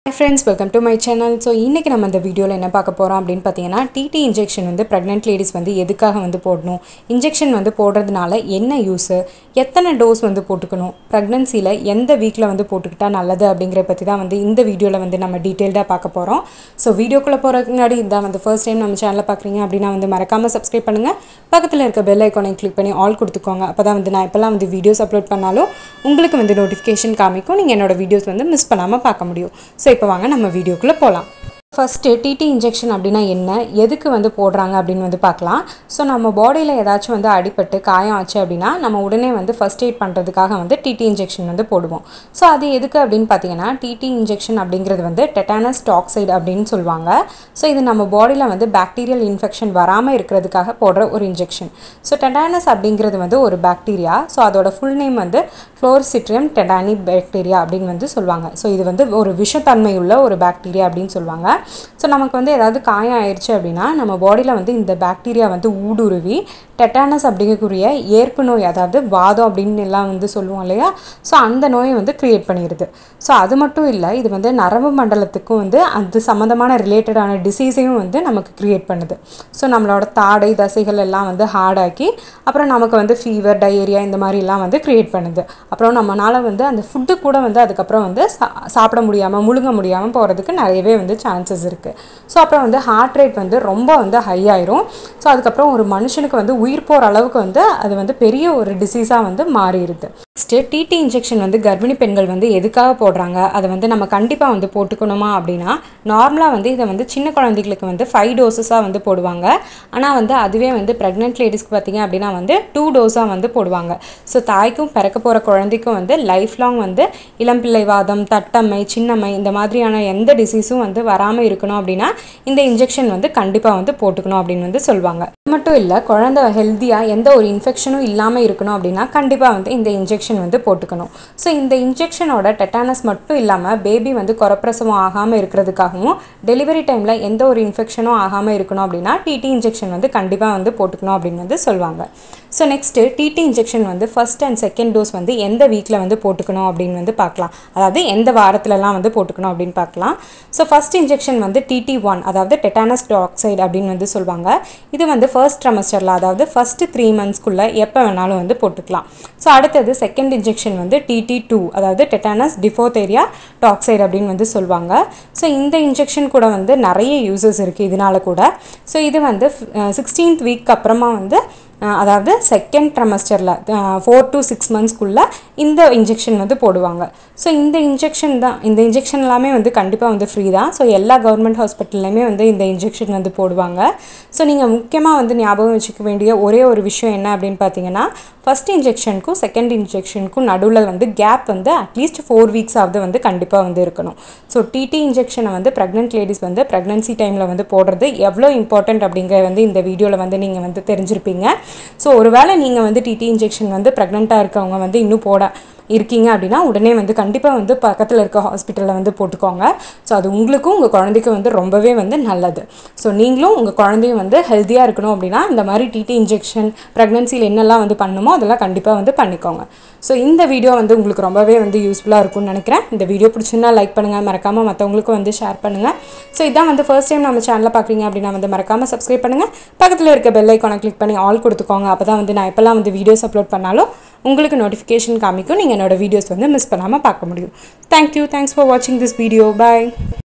friends welcome to my channel so இன்றைக்கி நம்ம இந்த வீடியோவில் என்ன பார்க்க போகிறோம் அப்படின்னு பார்த்தீங்கன்னா டிடி இன்ஜெக்ஷன் வந்து ப்ரெக்னென்ட் லேடிஸ் வந்து எதுக்காக வந்து போடணும் இன்ஜெக்ஷன் வந்து போடுறதுனால என்ன யூஸு எத்தனை டோஸ் வந்து போட்டுக்கணும் ப்ரெக்னன்சியில் எந்த வீக்கில் வந்து போட்டுக்கிட்டா நல்லது அப்படிங்கிற பற்றி தான் வந்து இந்த வீடியோவில் வந்து நம்ம டீட்டெயில்டாக பார்க்க போகிறோம் ஸோ வீடியோக்குள்ளே போகிறதுக்கு முன்னாடி இதான் வந்து ஃபர்ஸ்ட் டைம் நம்ம சேனலில் பார்க்குறீங்க அப்படின்னா வந்து மறக்காமல் சப்ஸ்கிரைப் பண்ணுங்கள் பக்கத்தில் இருக்க பெல் ஐக்கானை கிளிக் பண்ணி ஆல் கொடுத்துக்கோங்க அப்போ தான் வந்து நான் எப்போல்லாம் வந்து வீடியோஸ் அப்லோட் பண்ணாலும் உங்களுக்கு வந்து நோட்டிஃபிகேஷன் காமிக்கும் நீங்கள் என்னோட வீடியோஸ் வந்து மிஸ் பண்ணாமல் பார்க்க முடியும் ஸோ இப்போ வாங்க நம்ம வீடியோக்குள்ளே போகலாம் ஃபஸ்ட்டு டிடி இன்ஜெக்ஷன் அப்படின்னா என்ன எதுக்கு வந்து போடுறாங்க அப்படின்னு வந்து பார்க்கலாம் ஸோ நம்ம பாடியில் ஏதாச்சும் வந்து அடிபட்டு காயம் ஆச்சு அப்படின்னா நம்ம உடனே வந்து ஃபஸ்ட் எய்ட் பண்ணுறதுக்காக வந்து டிடி இன்ஜெக்ஷன் வந்து போடுவோம் ஸோ அது எதுக்கு அப்படின்னு பார்த்தீங்கன்னா டிடி இன்ஜெக்ஷன் அப்படிங்கிறது வந்து டெட்டானஸ் டாக்சைடு அப்படின்னு சொல்லுவாங்க ஸோ இது நம்ம பாடியில் வந்து பாக்டீரியல் இன்ஃபெக்ஷன் வராமல் இருக்கிறதுக்காக போடுற ஒரு இன்ஜெக்ஷன் ஸோ டெட்டானஸ் அப்படிங்கிறது வந்து ஒரு பாக்டீரியா ஸோ அதோட ஃபுல் நேம் வந்து ஃப்ளோர்சிட்ரியம் டெடானி பாக்டீரியா அப்படின்னு வந்து சொல்லுவாங்க ஸோ இது வந்து ஒரு விஷத்தன்மை உள்ள ஒரு பாக்டீரியா அப்படின்னு சொல்லுவாங்க ஸோ நமக்கு வந்து ஏதாவது காயம் ஆயிடுச்சு அப்படின்னா நம்ம பாடியில் வந்து இந்த பாக்டீரியா வந்து ஊடுருவி டெட்டானஸ் அப்படிங்கக்கூடிய ஏற்பு நோய் அதாவது வாதம் அப்படின்னு எல்லாம் வந்து சொல்லுவோம் இல்லையா ஸோ அந்த நோயை வந்து க்ரியேட் பண்ணிடுது ஸோ அது மட்டும் இல்லை இது வந்து நரம்பு மண்டலத்துக்கும் வந்து அது சம்மந்தமான ரிலேட்டடான டிசீஸையும் வந்து நமக்கு க்ரியேட் பண்ணுது ஸோ நம்மளோட தாடை தசைகள் எல்லாம் வந்து ஹார்டாக்கி அப்புறம் நமக்கு வந்து ஃபீவர் டயேரியா இந்த மாதிரிலாம் வந்து க்ரியேட் பண்ணுது அப்புறம் நம்மளால் வந்து அந்த ஃபுட்டு கூட வந்து அதுக்கப்புறம் வந்து சா சாப்பிட முடியாமல் முழுங்க முடியாமல் போகிறதுக்கு நிறையவே வந்து சான்சஸ் இருக்குது ஸோ அப்புறம் வந்து ஹார்ட் ரேட் வந்து ரொம்ப வந்து ஹை ஆயிரும் ஸோ அதுக்கப்புறம் ஒரு மனுஷனுக்கு வந்து உயிர் போகிற அளவுக்கு வந்து அது வந்து பெரிய ஒரு டிசீஸாக வந்து மாறிடுது நெக்ஸ்ட்டு டிடி இன்ஜெக்ஷன் வந்து கர்ப்பிணி பெண்கள் வந்து எதுக்காக போடுறாங்க அதை வந்து நம்ம கண்டிப்பாக வந்து போட்டுக்கணுமா அப்படின்னா நார்மலாக வந்து இதை வந்து சின்ன குழந்தைகளுக்கு வந்து ஃபைவ் டோசஸாக வந்து போடுவாங்க ஆனால் வந்து அதுவே வந்து ப்ரெக்னென்ட் லேடிஸ்க்கு பார்த்தீங்க அப்படின்னா வந்து டூ டோஸாக வந்து போடுவாங்க ஸோ தாய்க்கும் பிறக்க போகிற குழந்தைக்கும் வந்து லைஃப் லாங் வந்து இளம்பிள்ளை வாதம் தட்டம்மை சின்னம்மை இந்த மாதிரியான எந்த டிசீஸும் வந்து வராமல் இருக்கணும் அப்படின்னா இந்த இன்ஜெக்ஷன் வந்து கண்டிப்பாக வந்து போட்டுக்கணும் அப்படின்னு வந்து சொல்லுவாங்க அது மட்டும் இல்லை குழந்தை ஹெல்த்தியாக எந்த ஒரு இன்ஃபெக்ஷனும் இல்லாமல் இருக்கணும் அப்படின்னா கண்டிப்பாக வந்து இந்த இன்ஜெக்ஷன் வந்து போட்டுக்கணும் ஸோ இந்த இன்ஜெக்ஷனோட டெட்டானஸ் மட்டும் இல்லாமல் பேபி வந்து குறப்பிரசவம் ஆகாமல் இருக்கிறதுக்காகவும் டெலிவரி டைமில் எந்த ஒரு இன்ஃபெக்ஷனும் ஆகாமல் இருக்கணும் அப்படின்னா டிடி இன்ஜெக்ஷன் வந்து கண்டிப்பாக வந்து போட்டுக்கணும் அப்படின்னு வந்து சொல்லுவாங்க ஸோ நெக்ஸ்ட்டு டிடி இன்ஜெக்ஷன் வந்து ஃபஸ்ட் அண்ட் செகண்ட் டோஸ் வந்து எந்த வீக்கில் வந்து போட்டுக்கணும் அப்படின்னு வந்து பார்க்கலாம் அதாவது எந்த வாரத்துலலாம் வந்து போட்டுக்கணும் அப்படின்னு பார்க்கலாம் ஸோ ஃபஸ்ட் இன்ஜெக்ஷன் வந்து டிடி ஒன் அதாவது டெட்டானஸ் டாக்சைடு அப்படின்னு வந்து சொல்லுவாங்க இது வந்து ஃபர்ஸ்ட் ட்ரமஸ்டரில் அதாவது ஃபஸ்ட்டு த்ரீ மந்த்ஸ்க்குள்ளே எப்போ வேணாலும் வந்து போட்டுக்கலாம் ஸோ அடுத்தது செகண்ட் இன்ஜெக்ஷன் வந்து டிடி டூ அதாவது டெட்டானஸ் டிஃபோதேரியா டாக்சைடு அப்படின்னு வந்து சொல்லுவாங்க ஸோ இந்த இன்ஜெக்ஷன் கூட வந்து நிறைய யூசஸ் இருக்குது இதனால கூட ஸோ இது வந்து சிக்ஸ்டீன்த் வீக் அப்புறமா வந்து அதாவது செகண்ட் ட்ரமஸ்டரில் ஃபோர் டு சிக்ஸ் மந்த்ஸ்க்குள்ளே இந்த இன்ஜெக்ஷன் வந்து போடுவாங்க ஸோ இந்த இன்ஜெக்ஷன் தான் இந்த இன்ஜெக்ஷன் எல்லாமே வந்து கண்டிப்பாக வந்து ஃப்ரீ தான் ஸோ எல்லா கவர்மெண்ட் ஹாஸ்பிட்டல்லையுமே வந்து இந்த இன்ஜெக்ஷன் வந்து போடுவாங்க ஸோ நீங்கள் முக்கியமாக வந்து ஞாபகம் வச்சுக்க வேண்டிய ஒரே ஒரு விஷயம் என்ன அப்படின்னு பார்த்தீங்கன்னா ஃபஸ்ட் இன்ஜெக்ஷனுக்கும் செகண்ட் இன்ஜெக்ஷனுக்கும் நடுவில் வந்து கேப் வந்து அட்லீஸ்ட் ஃபோர் வீக்ஸ் ஆகுது வந்து கண்டிப்பாக வந்து இருக்கணும் ஸோ டிடி இன்ஜெக்ஷனை வந்து ப்ரெக்னென்ட் லேடிஸ் வந்து ப்ரெக்னன்சி டைமில் வந்து போடுறது எவ்வளோ இம்பார்ட்டண்ட் அப்படிங்கிற வந்து இந்த வீடியோவில் வந்து நீங்கள் வந்து தெரிஞ்சிருப்பீங்க ஸோ ஒருவேளை நீங்கள் வந்து டிடி இன்ஜெக்ஷன் வந்து ப்ரெக்னெண்ட்டாக இருக்கவங்க வந்து இன்னும் போட இருக்கீங்க அப்படின்னா உடனே வந்து கண்டிப்பாக வந்து பக்கத்தில் இருக்க ஹாஸ்பிட்டலில் வந்து போட்டுக்கோங்க ஸோ அது உங்களுக்கும் உங்கள் குழந்தைக்கும் வந்து ரொம்பவே வந்து நல்லது ஸோ நீங்களும் உங்கள் குழந்தையும் வந்து ஹெல்த்தியாக இருக்கணும் அப்படின்னா இந்த மாதிரி டிடி இன்ஜெக்ஷன் ப்ரெக்னன்சியில் என்னெல்லாம் வந்து பண்ணணுமோ அதெல்லாம் கண்டிப்பாக வந்து பண்ணிக்கோங்க ஸோ இந்த வீடியோ வந்து உங்களுக்கு ரொம்பவே வந்து யூஸ்ஃபுல்லாக இருக்கும்னு நினைக்கிறேன் இந்த வீடியோ பிடிச்சிருந்தா லைக் பண்ணுங்கள் மறக்காமல் மற்றவங்களுக்கும் வந்து ஷேர் பண்ணுங்கள் ஸோ இதான் வந்து ஃபர்ஸ்ட் டைம் நம்ம சேனலில் பார்க்குறீங்க அப்படின்னா வந்து மறக்காமல் சப்ஸ்கிரைப் பண்ணுங்கள் பக்கத்தில் இருக்க பெல் ஐக்கானை கிளிக் பண்ணி ஆல் கொடுத்துக்கோங்க அப்போ தான் வந்து நான் எப்போல்லாம் வந்து வீடியோஸ் அப்லோட் பண்ணாலும் உங்களுக்கு நோட்டிஃபிகேஷன் காமிக்கும் நீங்கள் என்னோடய வீடியோஸ் வந்து மிஸ் பண்ணாமல் பார்க்க முடியும் தேங்க்யூ தேங்க்ஸ் ஃபார் வாட்சிங் திஸ் வீடியோ பாய்